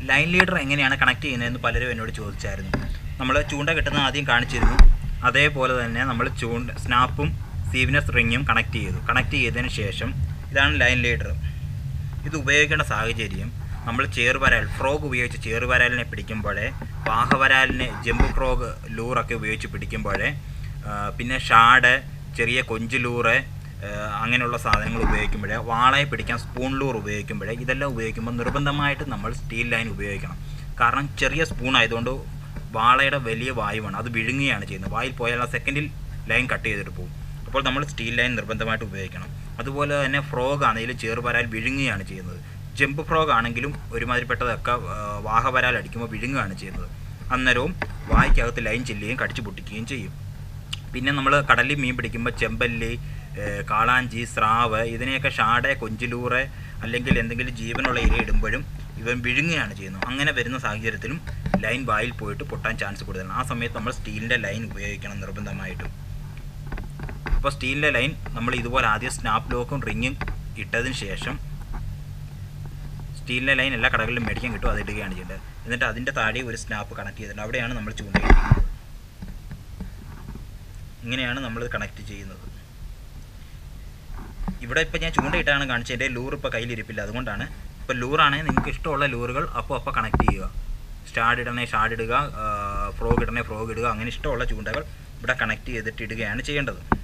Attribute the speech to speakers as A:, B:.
A: line leader എങ്ങനെയാണ് connect ചെയ്യുന്നതെന്ന് പലരും എന്നോട് ചോദിച്ചായിരുന്നു നമ്മൾ ചൂണ്ട കിട്ടുന്ന ആദ്യം കാണിച്ചിരുന്നു അതേപോലെ തന്നെ നമ്മൾ ചൂണ്ട സ്നാപ്പും സീവിനസ് റിങ്ങും കണക്ട് ചെയ്തു കണക്ട് ചെയ്തതിന് ശേഷം ഇതാണ് ലൈൻ ലീഡർ ഇത് ഉപയോഗിക്കേണ്ട സാഹചര്യം നമ്മൾ ചേറുവരാൽ ഫ്രോഗ് ഉപയോഗിച്ച് ചേറുവരാലിനെ പിടിക്കുമ്പോഴേ വാഹവരാലിനെ ജമ്പ് ഫ്രോഗ് ലൂറൊക്കെ ഉപയോഗിച്ച് പിടിക്കുമ്പോഴേ ആ, പിന്നെ ഷാഡ് ചെറിയ കൊഞ്ച് ലൂറ് ആ, അങ്ങനെയുള്ള സാധനങ്ങൾ ഉപയോഗിക്കുമ്പോഴേ വാളയെ പിടിക്കാൻ സ്പൂൺ ലൂർ ഉപയോഗിക്കുമ്പോഴേ ഇതെല്ലാം ഉപയോഗിക്കുമ്പോൾ നിർബന്ധമായിട്ട് നമ്മൾ സ്റ്റീൽ ലൈൻ ഉപയോഗിക്കണം കാരണം ചെറിയ സ്പൂൺ ആയതുകൊണ്ട് വാളയുടെ വലിയ വായുവാണ് അത് വിഴുങ്ങുകയാണ് ചെയ്യുന്നത് വായിൽ പോയാൽ ആ സെക്കൻഡിൽ ലൈൻ കട്ട് ചെയ്തിട്ട് പോകും അപ്പോൾ നമ്മൾ സ്റ്റീൽ ലൈൻ നിർബന്ധമായിട്ട് ഉപയോഗിക്കണം അതുപോലെ തന്നെ ഫ്രോഗ് ആണെങ്കിലും ചേറുവരാൽ വിഴുങ്ങുകയാണ് ചെയ്യുന്നത് ജമ്പ് ഫ്രോഗ് ആണെങ്കിലും ഒരുമാതിരിപ്പെട്ടതൊക്കെ ആ, വാഹവരാൽ അടിക്കുമ്പോൾ വിഴുങ്ങുകയാണ് ചെയ്യുന്നത് അന്നേരവും വായ്ക്കകത്ത് ലൈൻ ചെല്ലുകയും കടിച്ചു പൊട്ടിക്കുകയും ചെയ്യും പിന്നെ നമ്മൾ കടലിൽ മീൻ പിടിക്കുമ്പോൾ ചെമ്പല്ലി ഏഹ് കാളാഞ്ചി സ്രാവ് ഇതിനെയൊക്കെ ഷാടെ കൊഞ്ചിലൂറ് അല്ലെങ്കിൽ എന്തെങ്കിലും ജീവനുള്ള ഇര ഇടുമ്പോഴും ഇവൻ വിഴുങ്ങുകയാണ് ചെയ്യുന്നത് അങ്ങനെ വരുന്ന സാഹചര്യത്തിലും ലൈൻ വായിൽ പോയിട്ട് പൊട്ടാൻ ചാൻസ് കൂടുതലാണ് ആ സമയത്ത് നമ്മൾ സ്റ്റീലിൻ്റെ ലൈൻ ഉപയോഗിക്കണം നിർബന്ധമായിട്ടും അപ്പോൾ സ്റ്റീലിൻ്റെ ലൈൻ നമ്മൾ ഇതുപോലെ ആദ്യം സ്നാപ്പ് ലോക്കും റിങ്ങും ഇട്ടതിന് ശേഷം സ്റ്റീലിൻ്റെ ലൈൻ എല്ലാ കടകളിലും മേടിക്കാൻ കിട്ടും അത് ഇടുകയാണ് ചെയ്യേണ്ടത് എന്നിട്ട് അതിൻ്റെ താഴെ ഒരു സ്നാപ്പ് കണക്ട് ചെയ്തിട്ടുണ്ട് അവിടെയാണ് നമ്മൾ ചൂണ്ടയിട്ടിരിക്കുന്നത് ഇങ്ങനെയാണ് നമ്മൾ കണക്ട് ചെയ്യുന്നത് ഇവിടെ ഇപ്പോൾ ഞാൻ ചൂണ്ടയിട്ടാണ് കാണിച്ചത് എൻ്റെ ലൂർ ഇപ്പോൾ കയ്യിലിരിപ്പില്ല അതുകൊണ്ടാണ് ഇപ്പോൾ ലൂറാണെങ്കിൽ നിങ്ങൾക്ക് ഇഷ്ടമുള്ള ലൂറുകൾ അപ്പോൾ അപ്പോൾ കണക്ട് ചെയ്യുക സ്റ്റാർഡ് ഇടണേ ഷാർഡ് ഇടുക ഫ്രോഗ് ഇടണേ ഫ്രോഗ് ഇടുക അങ്ങനെ ഇഷ്ടമുള്ള ചൂണ്ടകൾ ഇവിടെ കണക്ട് ചെയ്തിട്ട് ഇടുകയാണ് ചെയ്യേണ്ടത്